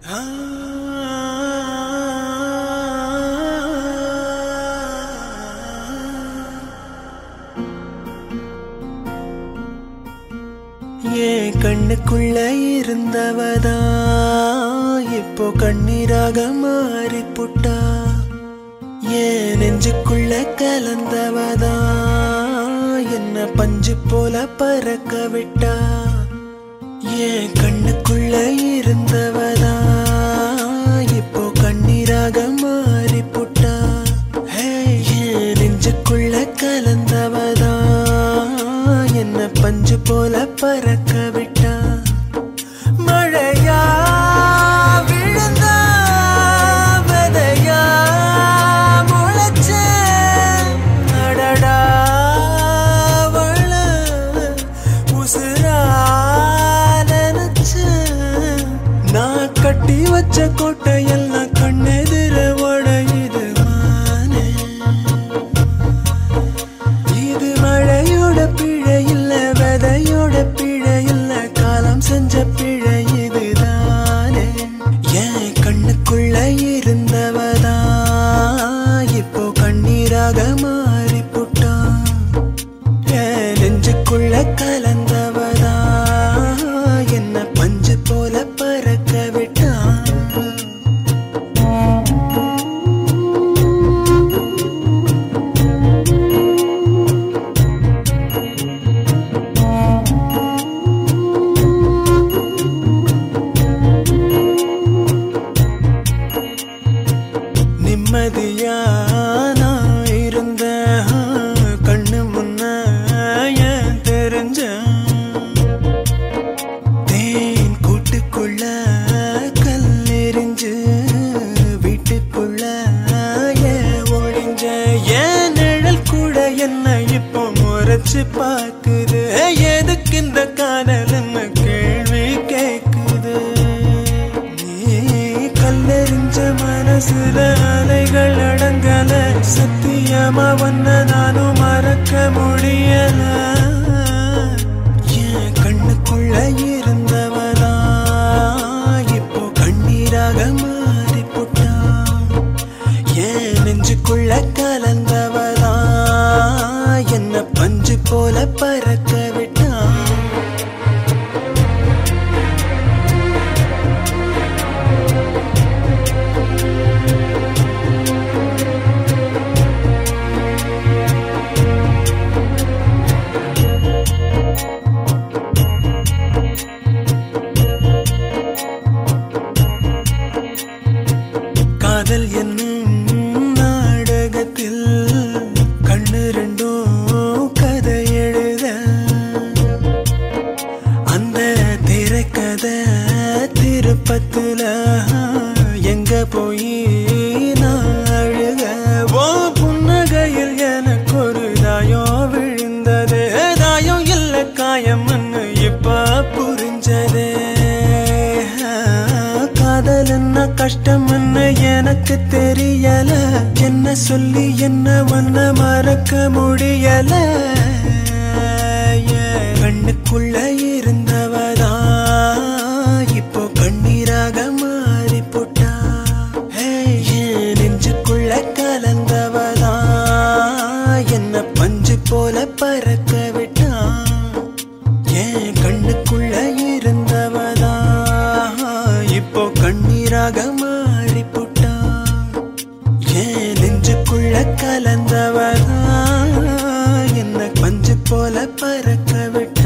ஏன் கண்ணுக்குள்ள இருந்தவதா இப்போ கண்ணீராக மாறி புட்டா ஏன் நெஞ்சுக்குள்ள கலந்தவதா என்ன பஞ்சு போல பறக்க விட்டா ஏன் கண்ணுக்குள்ள இருந்தவதா இப்போ கண்ணீராக மாறி புட்டா ஹே, ஏன் நெஞ்சுக்குள்ள கலந்தவதா என்ன பஞ்சு போல பறக்க விட்டா மழையா விழுந்த விதையா முளைச்ச அடடா வள உசுரா நினைச்ச நான் கட்டி வச்ச கோட்டையெல்லாம் கண்ணெதிர உடையுது மானே இது மழையோட பிழை இல்ல விதையோட பிழை இல்ல காலம் செஞ்ச பிழை இதுதானே என் கண்ணுக்குள்ள இருந்தவதா இப்போ கண்ணீராக மாறி புட்டான் என் நெஞ்சுக்குள்ள கலந்தவதா என்ன பஞ்சு போல பறக்க விட்டான் நிம்மதியா நான் இருந்த கண்ணு முன்ன ஏன் தெரிஞ்ச தேன் கூட்டுக்குள்ள கல்லெறிஞ்சு வீட்டுக்குள்ள ஏன் ஒழிஞ்ச ஏன் நிழல் கூட என்ன இப்போ முறைச்சு பார்க்குது எதுக்கு இந்த காதல்னு கேள்வி கேக்குது நீ கல்லெறிஞ்ச மனசுல அலைகள் அடங்கல சத்தியமா வந்த நானும் மறக்க முடியல என் கண்ணுக்குள்ள இருந்தவனா இப்போ கண்ணீராக மாறி புட்டான் என் நெஞ்சுக்குள்ள கலந்தவனா என்ன பஞ்சு போல பறக்க விட்டான் காதல் என்னும் நாடகத்தில் கண்ணு ரெண்டும் கதை எழுத அந்த திரைக்கதை திருப்பத்துல எங்க போய் நான் அழுக ஓ புன்னகையில் எனக்கு ஒரு தாயம் விழுந்தது தாயம் இல்ல காயம்னு இப்ப புரிஞ்சதே காதல் என்ன கஷ்டம்னு எனக்கு தெரியல என்ன சொல்லி என்ன ஒன்ன மறக்க முடியல என் கண்ணுக்குள்ள இருந்தவதா இப்போ கண்ணீராக மாறி போட்டா ஹே, என் நெஞ்சுக்குள்ள கலந்தவதா என்ன பஞ்சு போல பறக்க விட்டான் என் கண்ணுக்குள்ள இருந்தவதா இப்போ கண்ணீராக மாறி புட்டான் என் நெஞ்சுக்குள்ள கலந்தவதா என்ன பஞ்சு போல பறக்க விட்டான்